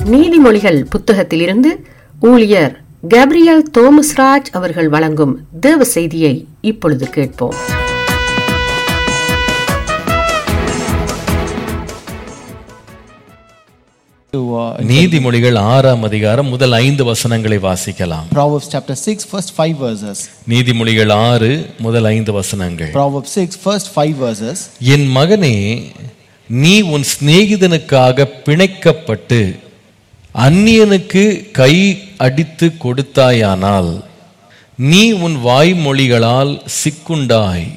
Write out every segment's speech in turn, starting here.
நீதிமொழிகள் புத்தகத்திலிருந்து ஊழியர் கேப்ரியல் தோமஸ்ராஜ் அவர்கள் வழங்கும் தேவ செய்தியை இப்பொழுது கேட்போம் to uh, நீதிமொழிகள் ஆறாம் அதிகாரம் முதல் ஐந்து வசனங்களை வாசிக்கலாம் Proverbs chapter 6, first five verses. நீதிமொழிகள் ஆறு முதல் ஐந்து வசனங்கள் Proverbs 6, first five verses. என் மகனே நீ உன் சிநேகிதனுக்காக பிணைக்கப்பட்டு அந்நியனுக்கு கை அடித்து கொடுத்தாயானால் நீ உன் வாய்மொழிகளால் சிக்குண்டாய்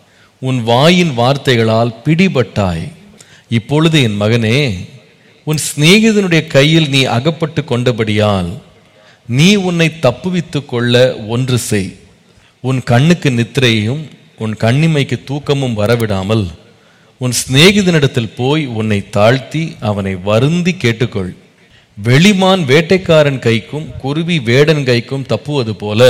உன் வாயின் வார்த்தைகளால் பிடிபட்டாய் இப்பொழுது என் மகனே உன் சிநேகிதனுடைய கையில் நீ அகப்பட்டு கொண்டபடியால் நீ உன்னை தப்புவித்துக் கொள்ள ஒன்று செய் உன் கண்ணுக்கு நித்திரையும் உன் கண்ணிமைக்கு தூக்கமும் வரவிடாமல் உன் சிநேகிதனிடத்தில் போய் உன்னை தாழ்த்தி அவனை வருந்தி கேட்டுக்கொள் வெளிமான் வேட்டைக்காரன் கைக்கும் குருவி வேடன் கைக்கும் தப்புவது போல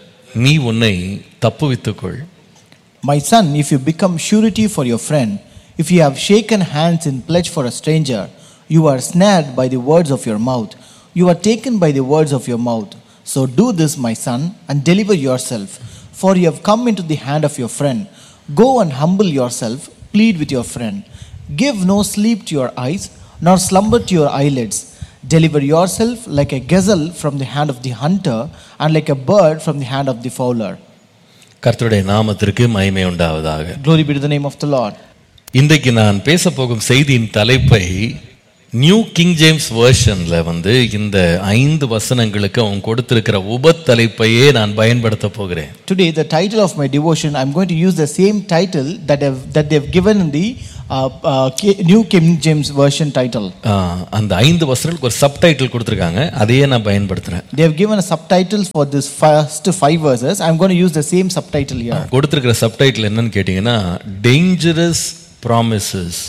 நீ உன்னை தப்புவித்துக்கொள் My son, if you become surety for your friend, if you have shaken hands in pledge for a stranger, you are snared by the words of your mouth. You are taken by the words of your mouth. So do this, my son, and deliver yourself, for you have come into the hand of your friend. Go and humble yourself, plead with your friend. Give no sleep to your eyes, nor slumber to your eyelids. Deliver yourself like a gazelle from the hand of the hunter, and like a bird from the hand of the fowler. கர்த்தருடைய நாமத்திற்கு மகிமை உண்டாவதாக Glory be to the name of the Lord. இன்றைக்கு நான் பேச போகும் செய்தியின் தலைப்பை நியூ கிங் ஜேம்ஸ் வேர்ஷன்ல வந்து இந்த ஐந்து வசனங்களுக்கு அவன் கொடுத்திருக்கிற உபத்தலைப்பையே நான் பயன்படுத்த போகிறேன் Today, the title of my devotion, I'm going to use the same title that, have, that they've given in the uh, uh, K- New King James Version title. ஆ, அந்த ஐந்து வசனங்களுக்கு ஒரு சப்டைட்டில் கொடுத்துருக்காங்க அதையே நான் பயன்படுத்துறேன் They have given a subtitle for this first five verses. I'm going to use the same subtitle here. கொடுத்திருக்கிற subtitle என்னன்னு கேட்டிங்கன்னா டேஞ்சரஸ் ப்ராமிசஸ்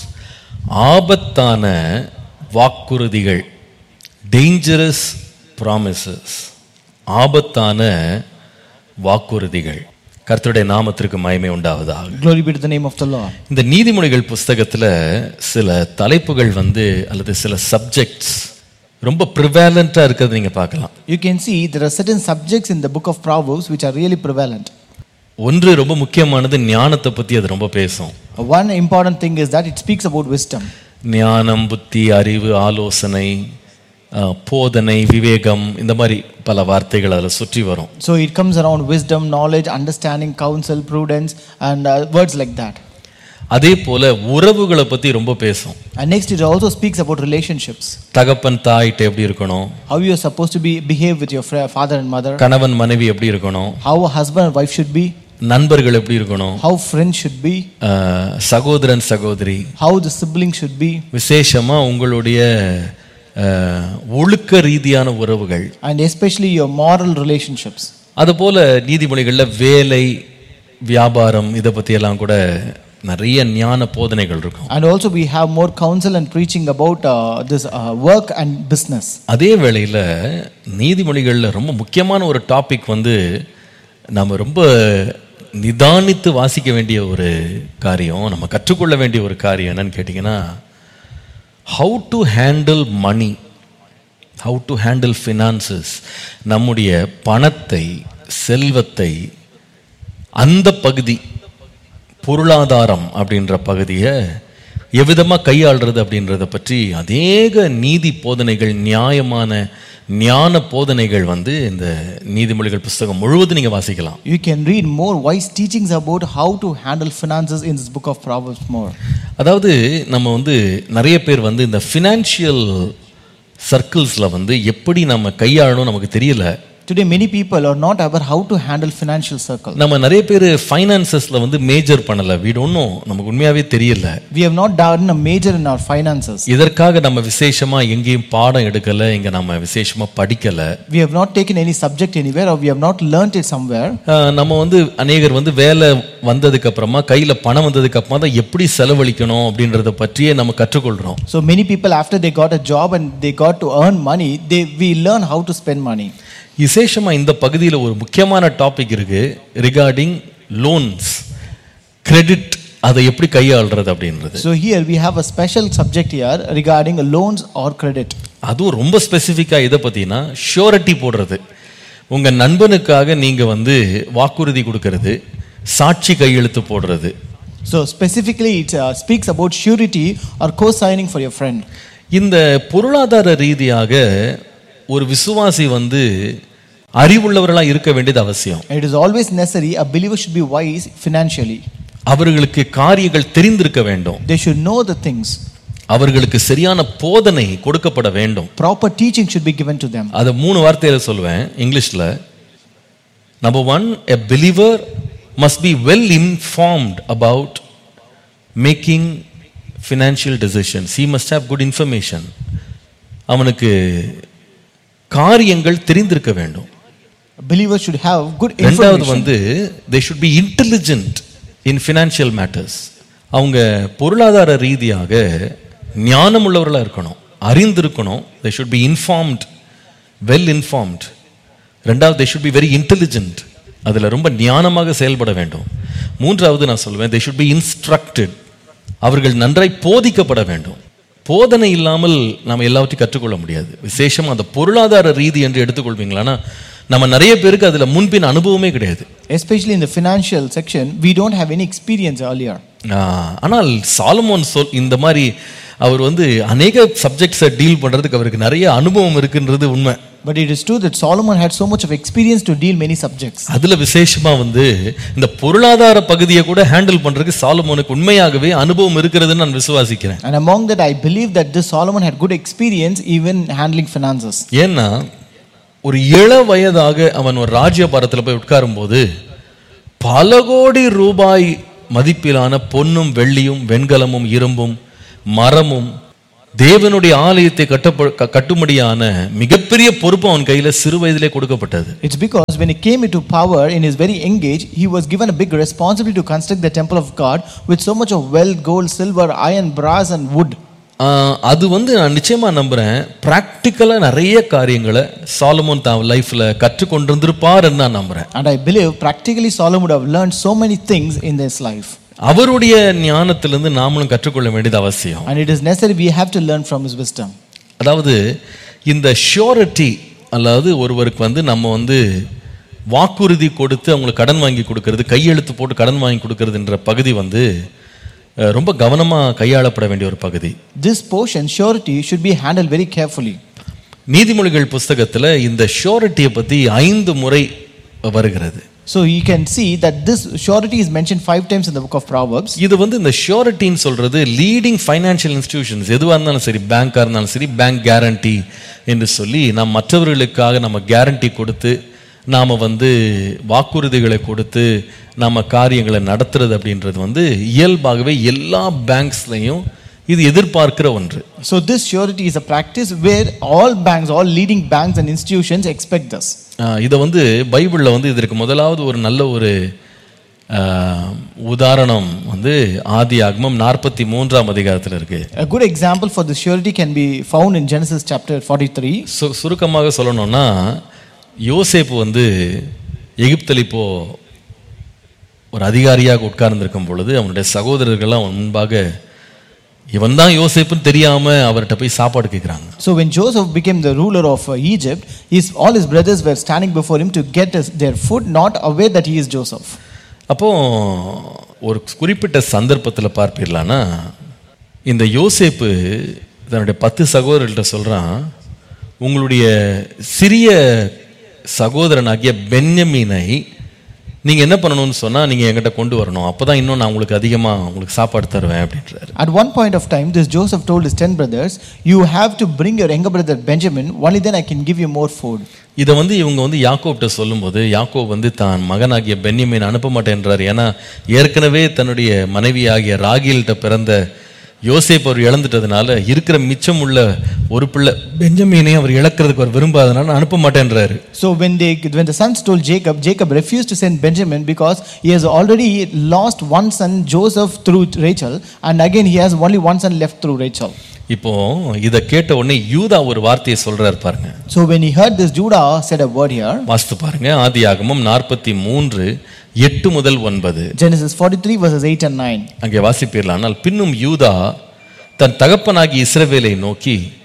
ஆபத்தான வாக்குறுதிகள் டேஞ்சரஸ் ப்ராமிசஸ் ஆபத்தான வாக்குறுதிகள் கர்த்தருடைய நாமத்திற்கு மகிமை உண்டாவதாக Glory be to the name of the Lord. இந்த நீதிமொழிகள் புஸ்தகத்துல சில தலைப்புகள் வந்து அல்லது சில சப்ஜெக்ட்ஸ் ரொம்ப ப்ரிவேலண்ட்டாக இருக்கிறது நீங்க பார்க்கலாம் You can see there are certain subjects in the book of Proverbs which are really prevalent. ஒன்று ரொம்ப முக்கியமானது ஞானத்தை பத்தி அது ரொம்ப பேசும் One important thing is that it speaks about wisdom. ஞானம் புத்தி அறிவு ஆலோசனை அஹ், போதனை விவேகம் இந்த மாதிரி பல வார்த்தைகள் அதில் சுற்றி வரும் So it comes around wisdom, knowledge, understanding, counsel, prudence, and uh, words like that. அதே போல உறவுகளை பத்தி ரொம்ப பேசும் And next, it also speaks about relationships. தகப்பன் தாயிட்ட எப்படி இருக்கணும் How you are supposed to be behave with your fra- father and mother. கணவன் மனைவி எப்படி இருக்கணும் How a husband and wife should be. நண்பர்கள் எப்படி இருக்கணும் How friends should be. அஹ், சகோதரன் சகோதரி How the siblings should be. விசேஷமா உங்களுடைய அஹ், ஒழுக்க ரீதியான உறவுகள் And especially your moral relationships. அதுபோல நீதிமொழிகள்ல வேலை வியாபாரம் இதை பத்தி எல்லாம் கூட நிறைய ஞான போதனைகள் இருக்கும் And also we have more counsel and preaching about uh, this uh, work and business. அதே வேளையில நீதிமொழிகள்ல ரொம்ப முக்கியமான ஒரு டாபிக் வந்து நம்ம ரொம்ப நிதானித்து வாசிக்க வேண்டிய ஒரு காரியம் நம்ம கற்றுக்கொள்ள வேண்டிய ஒரு காரியம் என்னன்னு கேட்டிங்கன்னா how to handle money how to handle finances நம்முடைய பணத்தை செல்வத்தை அந்த பகுதி பொருளாதாரம் அப்படின்ற பகுதியை எவ்விதமாக கையாளுறது அப்படின்றத பற்றி அநேக நீதி போதனைகள் நியாயமான ஞான போதனைகள் வந்து இந்த நீதிமொழிகள் புஸ்தகம் முழுவதும் நீங்கள் வாசிக்கலாம் You can read more wise teachings about how to handle finances in this book of Proverbs more. அதாவது நம்ம வந்து நிறைய பேர் வந்து இந்த ஃபினான்ஷியல் சர்க்கிள்ஸில் வந்து எப்படி நம்ம கையாளணும் நமக்கு தெரியல Today, many people are not aware how to handle financial circle. நம்ம நிறைய பேர் ஃபைனான்சஸில் வந்து மேஜர் பண்ணலை வீடு ஒன்றும் நமக்கு உண்மையாகவே தெரியல We have not done a major in our finances. இதற்காக நம்ம விசேஷமா எங்கேயும் பாடம் எடுக்கல இங்க நம்ம விசேஷமா படிக்கல We have not taken any subject anywhere or we have not learnt it somewhere. ஆஹ் நம்ம வந்து அநேகர் வந்து வேலை வந்ததுக்கு அப்புறமா கையில பணம் வந்ததுக்கு அப்புறமா தான் எப்படி செலவழிக்கணும் அப்படின்றத பற்றியே நம்ம கற்றுக்கொள்றோம் So many people after they got a job and they got to earn money, they we learn how to spend money. விசேஷமா இந்த பகுதியில் ஒரு முக்கியமான டாபிக் இருக்கு ரிகார்டிங் லோன்ஸ் கிரெடிட் அதை எப்படி கையாளுறது அப்படின்றது So here we have a special subject here regarding loans or credit. அதுவும் ரொம்ப ஸ்பெசிஃபிக்காக இதை பற்றினா ஷூரிட்டி போடுறது உங்கள் நண்பனுக்காக நீங்கள் வந்து வாக்குறுதி கொடுக்கறது சாட்சி கையெழுத்து போடுறது So specifically, it uh, speaks about surety or co-signing for your friend. இந்த பொருளாதார ரீதியாக ஒரு விசுவாசி வந்து அறிவுள்ளவர்களாக இருக்க வேண்டியது அவசியம் It is always necessary. A believer should be wise financially. அவர்களுக்கு காரியங்கள் தெரிந்திருக்க வேண்டும் They should know the things. அவர்களுக்கு சரியான போதனை கொடுக்கப்பட வேண்டும் Proper teaching should be given to them. அதை மூணு வார்த்தையில சொல்லுவேன் இங்கிலீஷ்ல number one a believer must be well informed about making financial decisions he must have good information அவனுக்கு காரியங்கள் தெரிந்திருக்க வேண்டும் A believer should have good ரெண்டாவது information. வந்து they should be intelligent in financial matters அவங்க பொருளாதார ரீதியாக ஞானம் உள்ளவர்களாக இருக்கணும் அறிந்திருக்கணும் they should be informed well informed ரெண்டாவது they should be very intelligent அதில் ரொம்ப ஞானமாக செயல்பட வேண்டும் மூன்றாவது நான் சொல்லுவேன் தே ஷுட் பி இன்ஸ்ட்ரக்டட் அவர்கள் நன்றாய் போதிக்கப்பட வேண்டும் போதனை இல்லாமல் நம்ம எல்லாவற்றையும் கற்றுக்கொள்ள முடியாது விசேஷம் அந்த பொருளாதார ரீதி என்று எடுத்துக்கொள்வீங்களான்னா நம்ம நிறைய பேருக்கு அதுல முன்பின் அனுபவமே கிடையாது Especially in the financial section, we don't have any experience earlier. ஆஹ், ஆனால் சாலமோன் சொல் இந்த மாதிரி அவர் வந்து அநேக சப்ஜெக்ட்ஸை டீல் பண்றதுக்கு அவருக்கு நிறைய அனுபவம் இருக்குன்றது உண்மை But it is true that Solomon had so much of experience to deal many subjects. அதுல விசேஷமா வந்து இந்த பொருளாதார பகுதியை கூட ஹேண்டில் பண்றதுக்கு சாலமோனுக்கு உண்மையாகவே அனுபவம் இருக்கிறதுன்னு நான் விசுவாசிக்கிறேன் And among that, I believe that this Solomon had good experience even handling finances. ஏன்னா ஒரு இள வயதாக அவன் ஒரு ராஜ்யபாரத்தில் போய் உட்காரும்போது பல கோடி ரூபாய் மதிப்பிலான பொன்னும் வெள்ளியும் வெண்கலமும் இரும்பும் மரமும் தேவனுடைய ஆலயத்தை கட்டப்ப க- கட்டும்படியான மிகப்பெரிய பொறுப்பு அவன் கையில சிறு வயதிலே கொடுக்கப்பட்டது It's because when he came into power in his very young age, he was given a big responsibility to construct the temple of God with so much of wealth, gold, silver, iron, brass, and wood. ஆஹ், அது வந்து நான் நிச்சயமா நம்புறேன் பிராக்டிக்கலா நிறைய காரியங்களை Solomon தான் லைஃப்ல கற்றுக்கொண்டிருந்திருப்பாருன்னு நான் நம்புறேன் And I believe practically Solomon would have learned so many things in this life. அவருடைய ஞானத்திலிருந்து நாமளும் கற்றுக்கொள்ள வேண்டியது அவசியம் And it is necessary we have to learn from his wisdom. அதாவது இந்த ஷியோரிட்டி அதாவது ஒருவருக்கு வந்து நம்ம வந்து வாக்குறுதி கொடுத்து அவங்களுக்கு கடன் வாங்கி கொடுக்கறது கையெழுத்து போட்டு கடன் வாங்கி கொடுக்கறதுன்ற பகுதி வந்து அஹ், ரொம்ப கவனமாக கையாளப்பட வேண்டிய ஒரு பகுதி This portion, surety, should be handled very carefully. நீதிமொழிகள் புஸ்தகத்தில் இந்த ஷியோரிட்டியை பற்றி ஐந்து முறை வருகிறது So you can see that this surety is mentioned five times in the book of Proverbs. இது வந்து இந்த ஷியோரிட்டின்னு சொல்றது லீடிங் ஃபைனான்ஷியல் இன்ஸ்டிடியூஷன்ஸ் எதுவாக இருந்தாலும் சரி பேங்காக இருந்தாலும் சரி பேங்க் கேரண்டி என்று சொல்லி நாம் மற்றவர்களுக்காக நம்ம கேரண்டி கொடுத்து நாம் வந்து வாக்குறுதிகளை கொடுத்து நம்ம காரியங்களை நடத்துறது அப்படின்றது வந்து இயல்பாகவே எல்லா பேங்க்ஸ்லையும் இது எதிர்பார்க்கிற ஒன்று So this surety is a practice where all banks, all leading banks and institutions expect this. ஆஹ் இதை வந்து பைபிளில் வந்து இதற்கு முதலாவது ஒரு நல்ல ஒரு ஆஹ், உதாரணம் வந்து ஆதி ஆகமம் நாற்பத்தி மூன்றாம் அதிகாரத்தில் இருக்கு A good example for this surety can be found in Genesis chapter 43. சு சுருக்கமாக சொல்லணும்னா யோசேப்பு வந்து எகிப்தில் இப்போ ஒரு அதிகாரியாக உட்கார்ந்திருக்கும் பொழுது அவனுடைய சகோதரர்கள்லாம் அவன் முன்பாக இவன் தான் யோசேப்புன்னு தெரியாம அவர்கிட்ட போய் சாப்பாடு கேட்குறாங்க So when Joseph became the ruler of uh, Egypt, his, all his brothers were standing before him to get his, their food, not aware that he is Joseph. அப்போ ஒரு குறிப்பிட்ட சந்தர்ப்பத்தில் பார்ப்பீர்களானா இந்த யோசேப்பு தன்னுடைய பத்து சகோதரர்கள்ட்ட சொல்றான் உங்களுடைய சிறிய சகோதரனாகிய பென்யமீனை நீங்க என்ன பண்ணணும்னு சொன்னா நீங்க என்கிட்ட கொண்டு வரணும் அப்பதான் இன்னும் நான் உங்களுக்கு அதிகமா உங்களுக்கு சாப்பாடு தருவேன் அப்படின்றாரு At one point of time, this Joseph told his ten brothers, You have to bring your younger brother Benjamin, only then I can give you more food. இதை வந்து இவங்க வந்து யாக்கோப்ட்ட சொல்லும்போது யாக்கோப் வந்து தான் மகனாகிய பென்யமீன் அனுப்ப மாட்டேன்றார் ஏன்னா ஏற்கனவே தன்னுடைய மனைவியாகிய ராகில்கிட்ட பிறந்த யோசேப் அவர் இழந்துட்டதுனால இருக்கிற மிச்சம் உள்ள ஒரு பிள்ளை பெஞ்சமீனை அவர் இழக்கிறதுக்கு அவர் விரும்பாதனால நான் அனுப்ப மாட்டேன்றாரு So when they when the sons told Jacob, Jacob refused to send Benjamin because he has already lost one son, Joseph, through Rachel, and again he has only one son left through Rachel. இப்போ இதை கேட்ட உடனே யூதா ஒரு வார்த்தையை சொல்றாரு பாருங்க So when he heard this, Judah said a word here. வாஸ்து பாருங்க ஆதியாகமம் நாற்பத்தி மூன்று எட்டு முதல் ஒன்பது Genesis 43 verses 8 and 9. அங்கே வாசிப்பீர்கள் ஆனால் பின்னும் யூதா தன் தகப்பனாகி இஸ்ரவேலை நோக்கி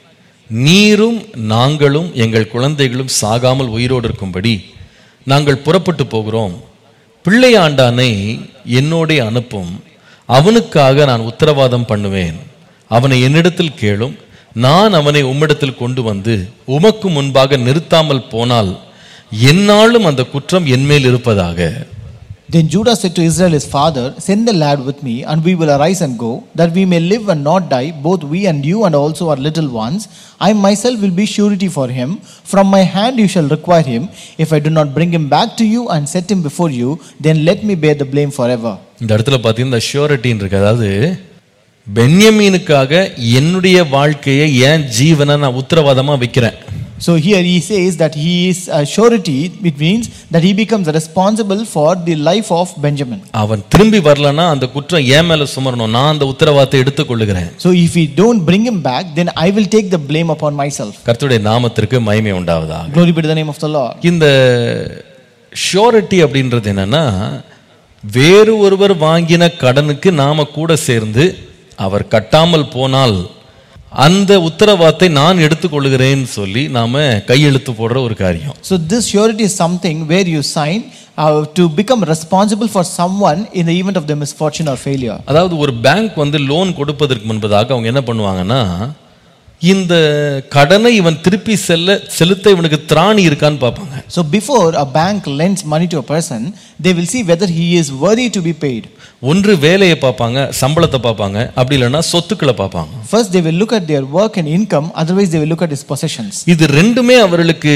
நீரும் நாங்களும் எங்கள் குழந்தைகளும் சாகாமல் உயிரோடு இருக்கும்படி நாங்கள் புறப்பட்டு போகிறோம் பிள்ளையாண்டானை என்னோடே அனுப்பும் அவனுக்காக நான் உத்தரவாதம் பண்ணுவேன் அவனை என்னிடத்தில் கேளும் நான் அவனை உம்மிடத்தில் கொண்டு வந்து உமக்கு முன்பாக நிறுத்தாமல் போனால் என்னாலும் அந்த குற்றம் என்மேல் இருப்பதாக Then Judah said to Israel his father, Send the lad with me, and we will arise and go, that we may live and not die, both we and you and also our little ones. I myself will be surety for him. From my hand you shall require him. If I do not bring him back to you and set him before you, then let me bear the blame forever. இந்த இடத்துல பார்த்தீங்கன்னா ஷியோரிட்டின்னு இருக்கு அதாவது பென்யமீனுக்காக என்னுடைய வாழ்க்கையை என் ஜீவனை நான் உத்தரவாதமாக வைக்கிறேன் So here he says that he is a surety, it means that he becomes responsible for the life of Benjamin. அவன் திரும்பி வரலன்னா அந்த குற்றம் என் மேல சுமரணும் நான் அந்த உத்தரவாதத்தை எடுத்துக்கொள்ளுகிறேன் So if we don't bring him back, then I will take the blame upon myself. கர்த்தருடைய நாமத்திற்கு மகிமை உண்டாவதா Glory be to the name of the Lord. இந்த ஷியோரிட்டி அப்படின்றது என்னன்னா வேறு ஒருவர் வாங்கின கடனுக்கு நாம கூட சேர்ந்து அவர் கட்டாமல் போனால் அந்த உத்தரவாதத்தை நான் எடுத்துக்கொள்ளுகிறேன்னு சொல்லி நாம கையெழுத்து போடுற ஒரு காரியம் So this surety is something where you sign uh, to become responsible for someone in the event of the misfortune or failure. அதாவது ஒரு பேங்க் வந்து லோன் கொடுப்பதற்கு முன்பதாக அவங்க என்ன பண்ணுவாங்கன்னா இந்த கடனை இவன் திருப்பி செல்ல செலுத்த இவனுக்கு திராணி இருக்கான்னு பார்ப்பாங்க So before a bank lends money to a person, they will see whether he is worthy to be paid. ஒன்று வேலையை பார்ப்பாங்க சம்பளத்தை பார்ப்பாங்க அப்படி இல்லைன்னா சொத்துக்களை பார்ப்பாங்க First, they will look at their work and income, otherwise, they will look at his possessions. இது ரெண்டுமே அவர்களுக்கு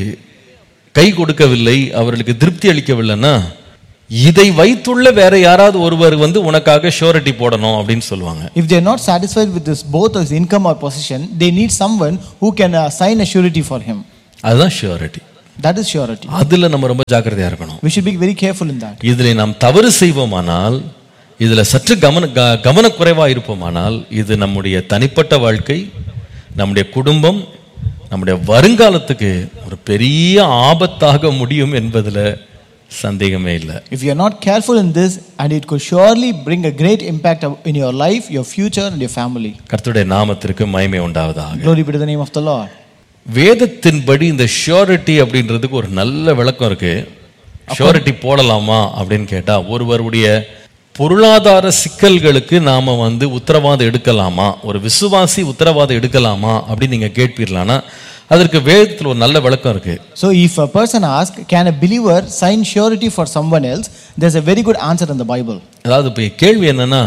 கை கொடுக்கவில்லை அவர்களுக்கு திருப்தி அளிக்கவில்லைன்னா இதை வைத்துள்ள வேற யாராவது ஒருவர் வந்து உனக்காக ஷோரிட்டி போடணும் அப்படின்னு சொல்லுவாங்க If they are not satisfied with this, both his income or possession, they need someone who can uh, sign a surety for him. அதுதான் ஷியோரிட்டி That is surety. அதுல நம்ம ரொம்ப ஜாக்கிரதையா இருக்கணும் We should be very careful in that. இதில் நாம் தவறு செய்வோமானால் இதுல சற்று கவன க- கவனக்குறைவா இருப்போமானால் இது நம்முடைய தனிப்பட்ட வாழ்க்கை நம்முடைய குடும்பம் நம்முடைய வருங்காலத்துக்கு ஒரு பெரிய ஆபத்தாக முடியும் என்பதுல சந்தேகமே இல்லை If you are not careful in this, and it could surely bring a great impact in your life, your future, and your family. கர்த்தருடைய நாமத்திற்கு மகிமை உண்டாவதாக Glory be to the name of the Lord. வேதத்தின்படி இந்த surety அப்படின்றதுக்கு ஒரு நல்ல விளக்கம் இருக்கு ஷியோரிட்டி போடலாமா அப்படின்னு கேட்டா ஒருவருடைய பொருளாதார சிக்கல்களுக்கு நாம வந்து உத்தரவாதம் எடுக்கலாமா ஒரு விசுவாசி உத்தரவாதம் எடுக்கலாமா அப்படின்னு நீங்க கேட்பீர்களானா அதற்கு வேதத்தில் ஒரு நல்ல விளக்கம் இருக்கு So, if a person asks, Can a believer sign surety for someone else? There's a very good answer in the Bible. அதாவது இப்போ கேள்வி என்னன்னா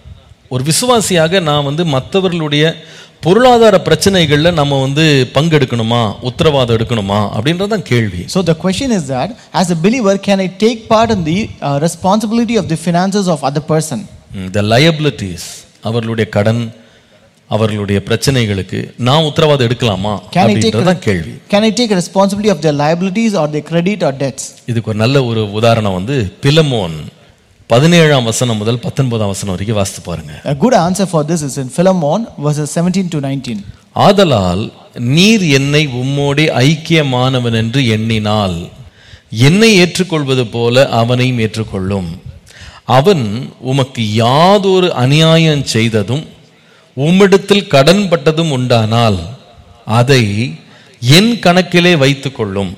ஒரு விசுவாசியாக நான் வந்து மற்றவர்களுடைய பொருளாதார பிரச்சனைகளில் நம்ம வந்து பங்கெடுக்கணுமா உத்தரவாதம் எடுக்கணுமா அப்படின்றது தான் கேள்வி So, the question is that, as a believer, can I take part in the uh, responsibility of the finances of other person? The liabilities அவர்களுடைய கடன் அவர்களுடைய பிரச்சனைகளுக்கு நான் உத்தரவாதம் எடுக்கலாமா Can I take அப்படின்றது தான் கேள்வி Can I take responsibility of their liabilities or their credit or debts? இதுக்கு ஒரு நல்ல ஒரு உதாரணம் வந்து பிலமோன் பதினேழாம் வசனம் முதல் பத்தொன்பதாம் வசனம் வரைக்கும் வாசித்து பாருங்க A good answer for this is in Philemon verses 17 to 19. ஆதலால் நீர் என்னை உம்மோடே ஐக்கியமானவன் என்று எண்ணினால் என்னை ஏற்றுக்கொள்வது போல அவனையும் ஏற்றுக்கொள்ளும் அவன் உமக்கு யாதொரு அநியாயம் செய்ததும் உம்மிடத்தில் கடன்பட்டதும் உண்டானால் அதை என் கணக்கிலே வைத்துக்கொள்ளும்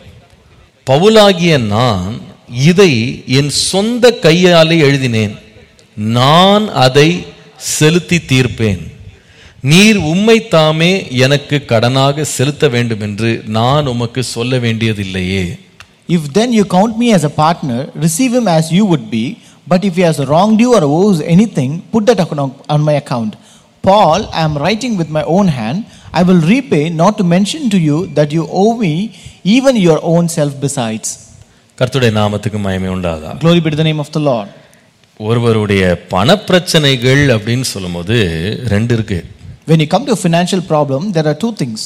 பவுலாகிய நான் இதை என் சொந்த கையாலே எழுதினேன் நான் அதை செலுத்தி தீர்ப்பேன் நீர் உம்மை தாமே எனக்கு கடனாக செலுத்த வேண்டும் என்று நான் உமக்கு சொல்ல வேண்டியதில்லையே If then you count me as a partner, receive him as you would be. But if he has wronged you or owes anything, put that on on my account. Paul, I am writing with my own hand. I will repay, not to mention to you that you owe me even your own self besides. கர்த்தருடைய நாமத்துக்கு மயமே உண்டாதா Glory be to the name of the Lord. ஒருவருடைய பணப்பிரச்சனைகள் அப்படின்னு சொல்லும்போது ரெண்டு இருக்கு When you come to a financial problem, there are two things.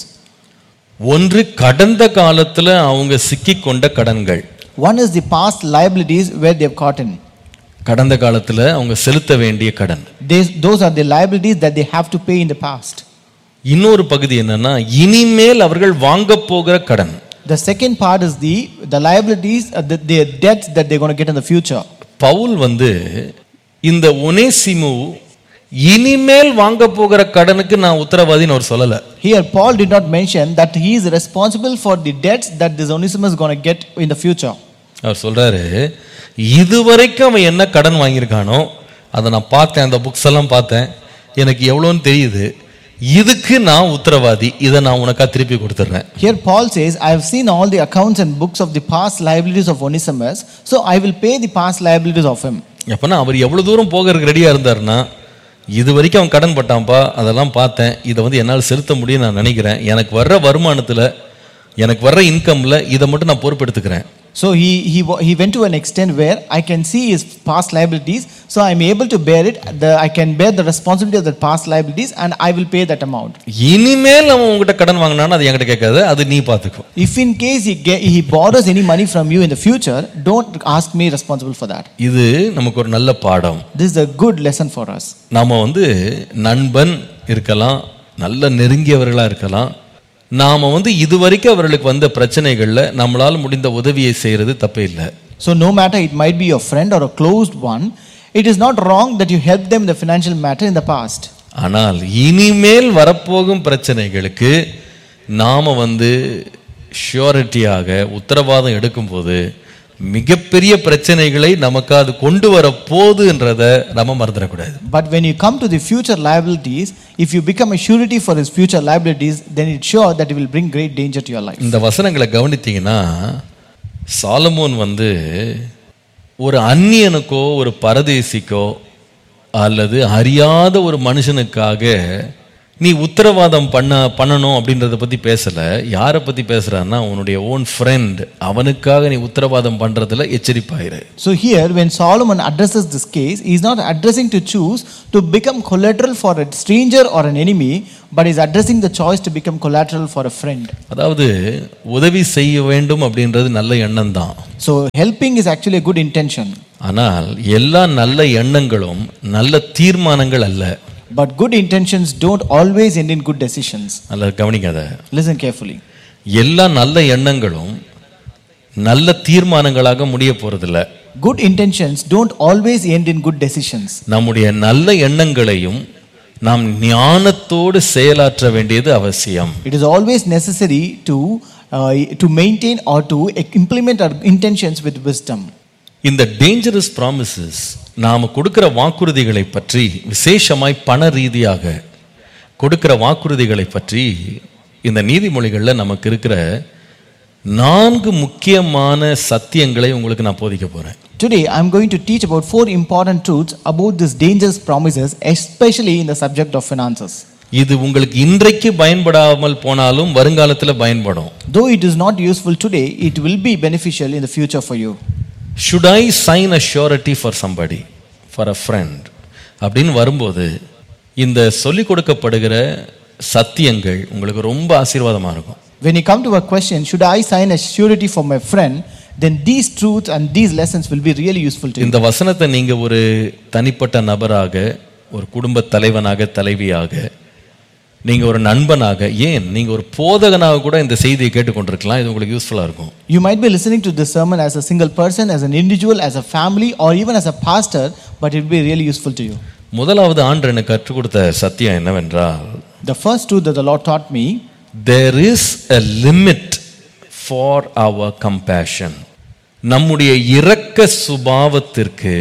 ஒன்று கடந்த காலத்துல அவங்க சிக்கிக்கொண்ட கடன்கள் One is the past liabilities where they have caught in. கடந்த காலத்துல அவங்க செலுத்த வேண்டிய கடன் These, those are the liabilities that they have to pay in the past. இன்னொரு பகுதி என்னன்னா இனிமேல் அவர்கள் வாங்க போகிற கடன் The second part is the, the liabilities, uh, the, the debts that they're going to get in the future. Pavul வந்து இந்த ஒனேசிமு இனிமேல் வாங்க போகிற கடனுக்கு நான் உத்தரவாதின்னு அவர் சொல்லல Here, Paul did not mention that he is responsible for the debts that this Onesimus is going to get in the future. அவர் சொல்றாரு இதுவரைக்கும் அவன் என்ன கடன் வாங்கியிருக்கானோ அதை நான் பார்த்தேன் அந்த புக்ஸ் எல்லாம் பார்த்தேன் எனக்கு எவ்வளோன்னு தெரியுது இதுக்கு நான் உத்தரவாதி இதை நான் உனக்கா திருப்பி கொடுத்துட்றேன் Here, Paul says, I have seen all the accounts and books of the past liabilities of Onesimus, so I will pay the past liabilities of him. அப்போனா அவர் எவ்வளோ தூரம் போகிறதுக்கு ரெடியாக இருந்தாருன்னா இது வரைக்கும் அவன் கடன் பட்டான்ப்பா அதெல்லாம் பார்த்தேன் இதை வந்து என்னால் செலுத்த முடியும்னு நான் நினைக்கிறேன் எனக்கு வர்ற வருமானத்தில் எனக்கு வர்ற இன்கமில் இதை மட்டும் நான் பொறுப்பெடுத்துக்கிறேன் So he, he, wa- he went to an extent where I can see his past liabilities, so I'm able to bear it. The, I can bear the responsibility of the past liabilities and I will pay that amount. இனிமேல் அவன் உங்ககிட்ட கடன் வாங்கினான்னு அது என்கிட்ட கேட்காது அது நீ பார்த்துக்கோ If in case he, ge- he borrows any money from you in the future, don't ask me responsible for that. இது நமக்கு ஒரு நல்ல பாடம் This is a good lesson for us. நாம வந்து நண்பன் இருக்கலாம் நல்ல நெருங்கியவர்களாக இருக்கலாம் நாம வந்து இதுவரைக்கும் அவர்களுக்கு வந்த பிரச்சனைகளில் நம்மளால் முடிந்த உதவியை செய்கிறது தப்பே இல்லை So, no matter it might be your friend or a closed one, it is not wrong that you help them in the financial matter in the past. ஆனால் இனிமேல் வரப்போகும் பிரச்சனைகளுக்கு நாம வந்து ஷியோரிட்டியாக உத்தரவாதம் எடுக்கும்போது மிகப்பெரிய பிரச்சனைகளை நமக்கு அது கொண்டு வர போகுதுன்றதை நம்ம மறந்துடக்கூடாது But when you come to the future liabilities, if you become a surety for his future liabilities, then it's sure that it will bring great danger to your life. இந்த வசனங்களை கவனித்தீங்கன்னா சாலமோன் வந்து ஒரு அந்நியனுக்கோ ஒரு பரதேசிக்கோ அல்லது அறியாத ஒரு மனுஷனுக்காக நீ உத்தரவாதம் பண்ண பண்ணணும் அப்படின்றத பத்தி பேசல யாரை பத்தி பேசுறான்னா உன்னுடைய ஓன் ஃப்ரெண்ட் அவனுக்காக நீ உத்தரவாதம் பண்றதுல எச்சரிப்பாயிரு So, here, when Solomon addresses this case, he is not addressing to choose to become collateral for a stranger or an enemy, but is addressing the choice to become collateral for a friend. அதாவது உதவி செய்ய வேண்டும் அப்படின்றது நல்ல எண்ணம் தான் So, helping is actually a good intention. ஆனால் எல்லா நல்ல எண்ணங்களும் நல்ல தீர்மானங்கள் அல்ல But good intentions don't always end in good decisions. நல்ல கவனிக்காத Listen carefully. எல்லா நல்ல எண்ணங்களும் நல்ல தீர்மானங்களாக முடிய போறதில்ல Good intentions don't always end in good decisions. நம்முடைய நல்ல எண்ணங்களையும் நாம் ஞானத்தோடு செயலாற்ற வேண்டியது அவசியம் It is always necessary to, uh, to maintain or to implement our intentions with wisdom. இந்த டேஞ்சரஸ் ப்ராமிசஸ் நாம் கொடுக்கிற வாக்குறுதிகளை பற்றி விசேஷமாய் பண ரீதியாக கொடுக்கிற வாக்குறுதிகளை பற்றி இந்த நீதிமொழிகளில் நமக்கு இருக்கிற நான்கு முக்கியமான சத்தியங்களை உங்களுக்கு நான் போதிக்க போறேன் Today, I'm going to teach about four important truths about these dangerous promises, especially in the subject of finances. இது உங்களுக்கு இன்றைக்கு பயன்படாமல் போனாலும் வருங்காலத்தில் பயன்படும் Though it is not useful today, it will be beneficial in the future for you. Should I sign a surety for somebody for a friend அப்படின்னு வரும்போது இந்த சொல்லிக் கொடுக்கப்படுகிற சத்தியங்கள் உங்களுக்கு ரொம்ப ஆசீர்வாதமாக இருக்கும் When you come to a question, should I sign a surety for my friend? Then these truths and these lessons will be really useful to you. இந்த வசனத்தை நீங்க ஒரு தனிப்பட்ட நபராக ஒரு குடும்ப தலைவனாக தலைவியாக நீங்க ஒரு நண்பனாக ஏன் நீங்க ஒரு போதகனாக கூட இந்த செய்தியை கேட்டுக்கொண்டிருக்கலாம் இது உங்களுக்கு யூஸ்ஃபுல்லா இருக்கும் You might be listening to this sermon as a single person, as an individual, as a family, or even as a pastor, but it will be really useful to you. முதலாவது ஆண்டு எனக்கு கற்றுக் கொடுத்த சத்தியம் என்னவென்றால் The first truth that the Lord taught me there is a limit for our compassion நம்முடைய இரக்க சுபாவத்திற்கு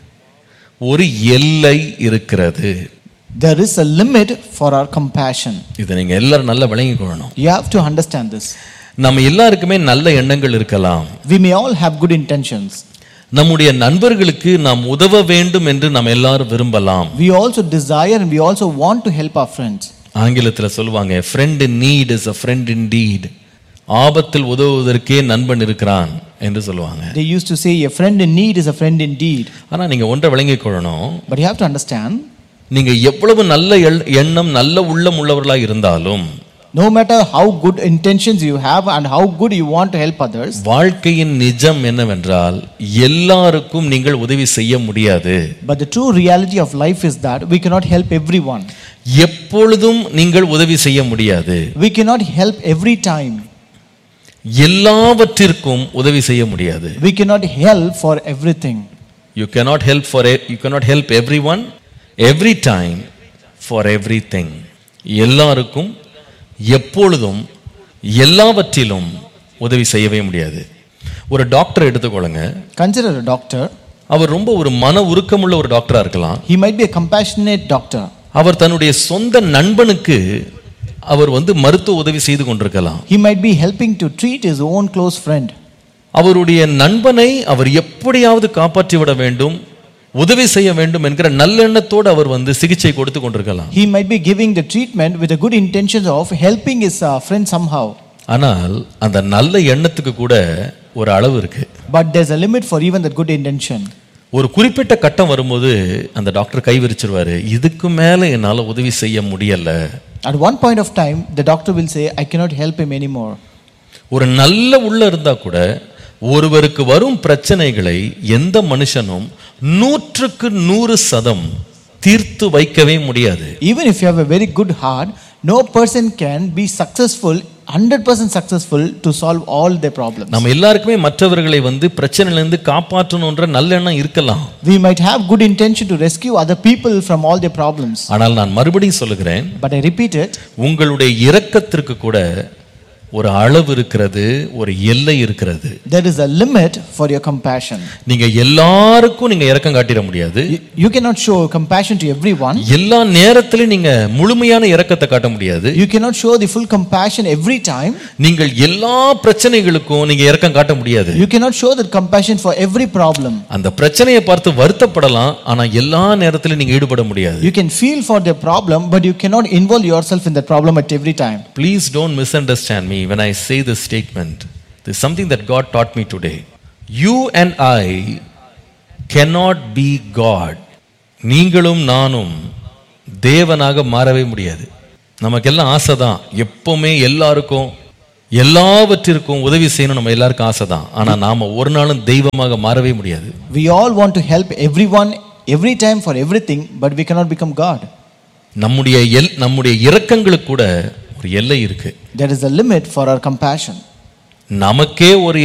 ஒரு எல்லை இருக்கிறது there is a limit for our compassion. இதை நீங்க எல்லாரும் நல்லா விளங்கிக் கொள்ளணும் You have to understand this. நம்ம எல்லாருக்குமே நல்ல எண்ணங்கள் இருக்கலாம் We may all have good intentions. நம்முடைய நண்பர்களுக்கு நாம் உதவ வேண்டும் என்று நாம் எல்லாரும் விரும்பலாம் We also desire and we also want to help our friends. ஆங்கிலத்தில் சொல்லுவாங்க friend in need is a friend in deed ஆபத்தில் உதவுவதற்கே நண்பன் இருக்கிறான் என்று சொல்லுவாங்க They used to say, A friend in need is a friend indeed. ஆனா நீங்க ஒன்றை விளங்கிக் கொள்ளணும் But you have to understand, நீங்க எவ்வளவு நல்ல எள்- எண்ணம் நல்ல உள்ளம் உள்ளவர்களாக இருந்தாலும் no matter how good intentions you have and how good you want to help others, வாழ்க்கையின் நிஜம் என்னவென்றால் எல்லாருக்கும் நீங்கள் உதவி செய்ய முடியாது but the true reality of life is that we cannot help everyone. எப்பொழுதும் நீங்கள் உதவி செய்ய முடியாது We cannot help every time. எல்லாவற்றிற்கும் உதவி செய்ய முடியாது We cannot help for everything. You cannot help for e- you cannot help everyone every time for everything எல்லாருக்கும் எப்பொழுதும் எல்லாவற்றிலும் உதவி செய்யவே முடியாது ஒரு டாக்டர் எடுத்துக்கொள்ளுங்க Consider a doctor. அவர் ரொம்ப ஒரு மன உருக்கமுள்ள ஒரு டாக்டரா இருக்கலாம் He might be a compassionate doctor. அவர் தன்னுடைய சொந்த நண்பனுக்கு அவர் வந்து மருத்துவ உதவி செய்து கொண்டிருக்கலாம் He might be helping to treat his own close friend. அவருடைய நண்பனை அவர் எப்படியாவது காப்பாற்றி விட வேண்டும் உதவி செய்ய வேண்டும் என்கிற நல்லெண்ணத்தோடு அவர் வந்து சிகிச்சை கொடுத்து கொண்டிருக்கலாம் He might be giving the treatment with the good intentions of helping his uh, friend somehow. ஆனால் அந்த நல்ல எண்ணத்துக்கு கூட ஒரு அளவு இருக்கு But there's a limit for even that good intention. ஒரு குறிப்பிட்ட கட்டம் வரும்போது அந்த டாக்டர் கை விரிச்சிருவாரு இதுக்கு மேல என்னால உதவி செய்ய முடியல At one point of time, the doctor will say, I cannot help him anymore. ஒரு நல்ல உள்ள இருந்தா கூட ஒருவருக்கு வரும் பிரச்சனைகளை எந்த மனுஷனும் நூற்றுக்கு நூறு சதம் தீர்த்து வைக்கவே முடியாது Even if you have a very good heart, no person can be successful, 100% successful to solve all their problems. நம்ம எல்லாருக்குமே மற்றவர்களை வந்து பிரச்சனையிலிருந்து காப்பாற்றணுன்ற நல்லெண்ணம் இருக்கலாம் We might have good intention to rescue other people from all their problems. ஆனால் நான் மறுபடியும் சொல்லுகிறேன் But I repeat it, உங்களுடைய இரக்கத்திற்கு கூட ஒரு அளவு இருக்கிறது ஒரு எல்லை இருக்கிறது there is a limit for your compassion. நீங்க எல்லாருக்கும் நீங்க இரக்கம் காட்டிட முடியாது You, you cannot show compassion to everyone. எல்லா நேரத்திலும் நீங்க முழுமையான இரக்கத்தை காட்ட முடியாது You cannot show the full compassion every time. நீங்கள் எல்லா பிரச்சனைகளுக்கும் நீங்க இரக்கம் காட்ட முடியாது You cannot show that compassion for every problem. அந்த பிரச்சனையை பார்த்து வருத்தப்படலாம் ஆனா எல்லா நேரத்திலும் நீங்க ஈடுபட முடியாது You can feel for their problem, but you cannot involve yourself in that problem at every time. Please don't misunderstand me when I say this statement. This is something that God taught me today. You and I cannot be God. நீங்களும் நானும் தேவனாக மாறவே முடியாது நமக்கெல்லாம் ஆசை தான் எப்பவுமே எல்லாருக்கும் எல்லாவற்றிற்கும் உதவி செய்யணும் நம்ம எல்லாருக்கும் ஆசை தான் ஆனா நாம ஒரு நாளும் தெய்வமாக மாறவே முடியாது We all want to help everyone every time for everything, but we cannot become God. நம்முடைய எல் நம்முடைய இரக்கங்களுக்கு கூட ஒரு எல்லை இருக்கு There is a limit for our compassion. நமக்கே ஒரு